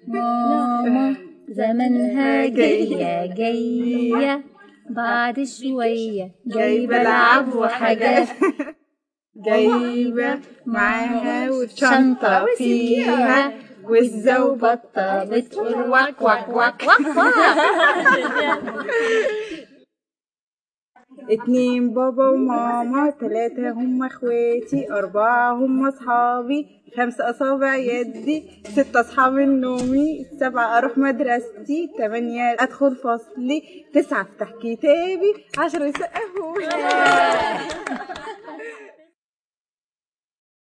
ماما زمنها جاية جاية بعد شوية جايبة لعب وحاجات جايبة معاها وشنطة فيها وزة وبطة بتقول وك وك وك وك وك اتنين بابا وماما تلاتة هم اخواتي أربعة هم أصحابي خمسة أصابع يدي ستة أصحاب نومي سبعة أروح مدرستي تمانية أدخل فصلي تسعة أفتح كتابي عشرة يسقفوا